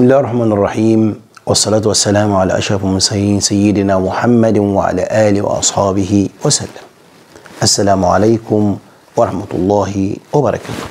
الله الرحمن الرحيم والصلاة والسلام على أشرف المرسلين سيدنا محمد وعلى آله وأصحابه وسلم السلام عليكم ورحمة الله وبركاته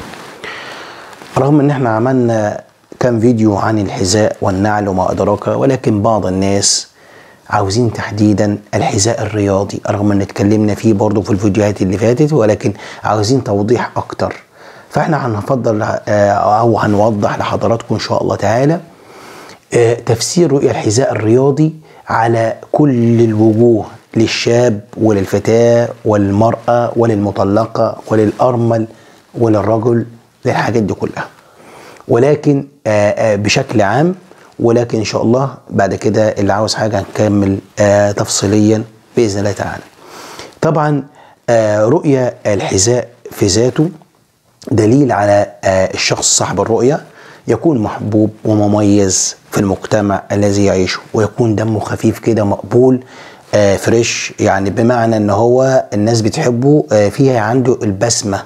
رغم ان احنا عملنا كام فيديو عن الحذاء والنعل وما أدراك ولكن بعض الناس عاوزين تحديدا الحذاء الرياضي رغم ان اتكلمنا فيه برضه في الفيديوهات اللي فاتت ولكن عاوزين توضيح اكتر فاحنا هنفضل آه، او هنوضح لحضراتكم ان شاء الله تعالى آه، تفسير رؤية الحذاء الرياضي على كل الوجوه للشاب وللفتاة والمرأة وللمطلقة وللأرمل وللرجل للحاجات دي كلها ولكن آه، آه، بشكل عام ولكن ان شاء الله بعد كده اللي عاوز حاجه هنكمل آه، تفصيليا باذن الله تعالى. طبعا آه، رؤيه الحذاء في ذاته دليل على آه، الشخص صاحب الرؤيه يكون محبوب ومميز في المجتمع الذي يعيشه ويكون دمه خفيف كده مقبول آه، فريش يعني بمعنى ان هو الناس بتحبه آه، فيها عنده البسمه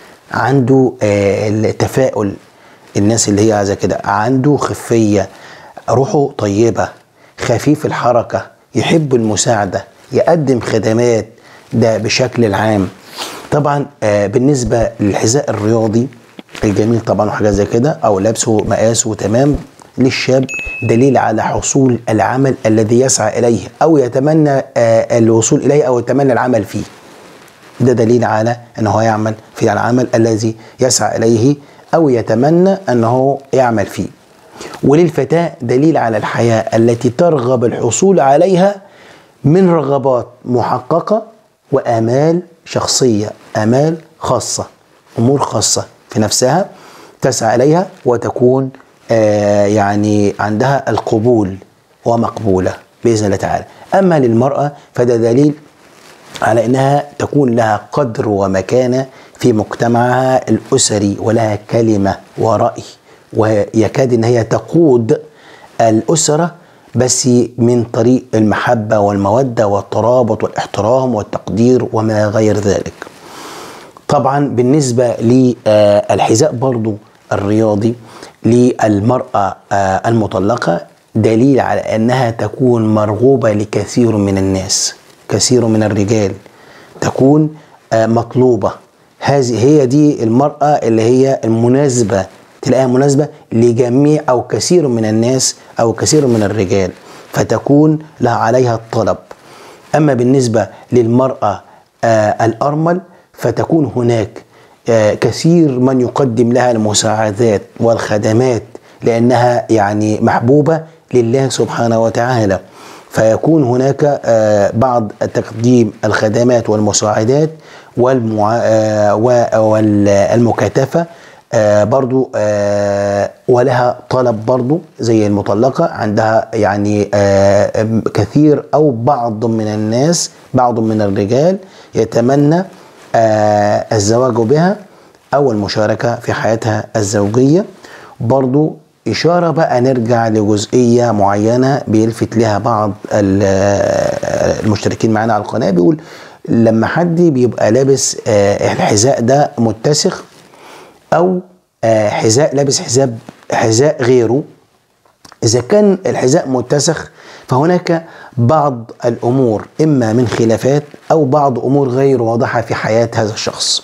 عنده آه، التفاؤل الناس اللي هي عايزه كده عنده خفيه روحه طيبه خفيف الحركه يحب المساعده يقدم خدمات ده بشكل العام طبعا آه، بالنسبه للحذاء الرياضي الجميل طبعا وحاجات زي كده او لابسه مقاسه تمام للشاب دليل على حصول العمل الذي يسعى اليه او يتمنى آه، الوصول اليه او يتمنى العمل فيه ده دليل على انه يعمل في العمل الذي يسعى اليه او يتمنى انه يعمل فيه وللفتاة دليل على الحياة التي ترغب الحصول عليها من رغبات محققة وآمال شخصية آمال خاصة أمور خاصة في نفسها تسعى إليها وتكون آه يعني عندها القبول ومقبولة بإذن الله تعالى أما للمرأة فده دليل على انها تكون لها قدر ومكانه في مجتمعها الاسري ولها كلمه وراي ويكاد ان هي تقود الاسره بس من طريق المحبه والموده والترابط والاحترام والتقدير وما غير ذلك. طبعا بالنسبه للحذاء برضو الرياضي للمراه آه، المطلقه دليل على انها تكون مرغوبه لكثير من الناس كثير من الرجال تكون آه، مطلوبه هذه هي دي المراه اللي هي المناسبه تلاقيها مناسبه لجميع او كثير من الناس او كثير من الرجال فتكون لها عليها الطلب اما بالنسبه للمراه آه، الارمل فتكون هناك آه، كثير من يقدم لها المساعدات والخدمات لانها يعني محبوبه لله سبحانه وتعالى فيكون هناك آه، بعض تقديم الخدمات والمساعدات والمع... آه، و- والمكاتفه آه، برضو آه، ولها طلب برضو زي المطلقة عندها يعني آه، آم، كثير أو بعض من الناس بعض من الرجال يتمنى آه، الزواج بها أو المشاركة في حياتها الزوجية برضو إشارة بقى نرجع لجزئية معينة بيلفت لها بعض ال- آه، المشتركين معانا على القناة بيقول لما حد بيبقى لابس آه، الحذاء ده متسخ او آه، حذاء لابس حذاء حذاء غيره اذا كان الحذاء متسخ فهناك بعض الامور اما من خلافات او بعض امور غير واضحه في حياه هذا الشخص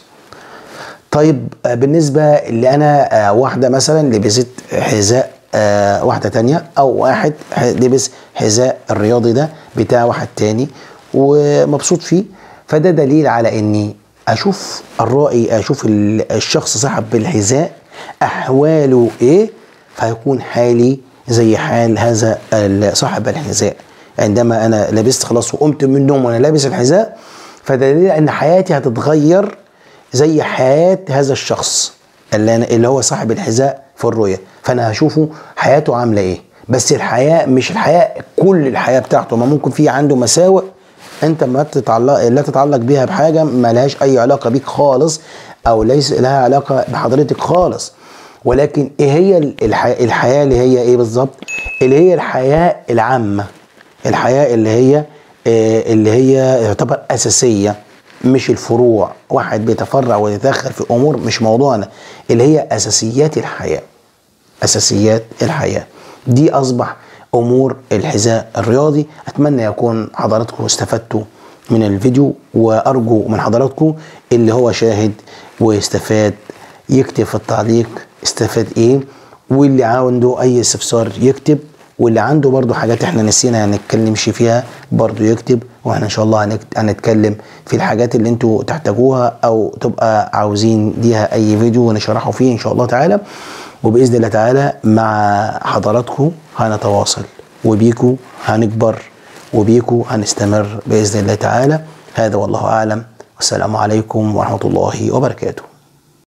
طيب آه، بالنسبه اللي انا آه، واحده مثلا لبست حذاء آه، واحده تانية او واحد ح- لبس حذاء الرياضي ده بتاع واحد تاني ومبسوط فيه فده دليل على اني اشوف الرائي اشوف ال- الشخص صاحب الحذاء احواله ايه فيكون حالي زي حال هذا ال- صاحب الحذاء عندما انا لبست خلاص وقمت من النوم وانا لابس الحذاء فدليل ان حياتي هتتغير زي حياه هذا الشخص اللي أنا اللي هو صاحب الحذاء في الرؤيه فانا هشوفه حياته عامله ايه بس الحياه مش الحياه كل الحياه بتاعته ما ممكن في عنده مساوئ انت ما تتعلق لا تتعلق بيها بحاجه ما لهاش اي علاقه بيك خالص او ليس لها علاقه بحضرتك خالص ولكن ايه هي الحياه, الحياة اللي هي ايه بالظبط اللي هي الحياه العامه الحياه اللي هي آه، اللي هي تعتبر اساسيه مش الفروع واحد بيتفرع ويتدخل في امور مش موضوعنا اللي هي اساسيات الحياه اساسيات الحياه دي اصبح امور الحذاء الرياضي اتمنى يكون حضراتكم استفدتوا من الفيديو وارجو من حضراتكم اللي هو شاهد واستفاد يكتب في التعليق استفاد ايه واللي عنده اي استفسار يكتب واللي عنده برضو حاجات احنا نسينا هنتكلمش فيها برضو يكتب واحنا ان شاء الله هنك- هنتكلم في الحاجات اللي انتوا تحتاجوها او تبقى عاوزين ليها اي فيديو ونشرحه فيه ان شاء الله تعالى وباذن الله تعالى مع حضراتكم هنتواصل وبيكو هنكبر وبيكو هنستمر باذن الله تعالى هذا والله اعلم والسلام عليكم ورحمه الله وبركاته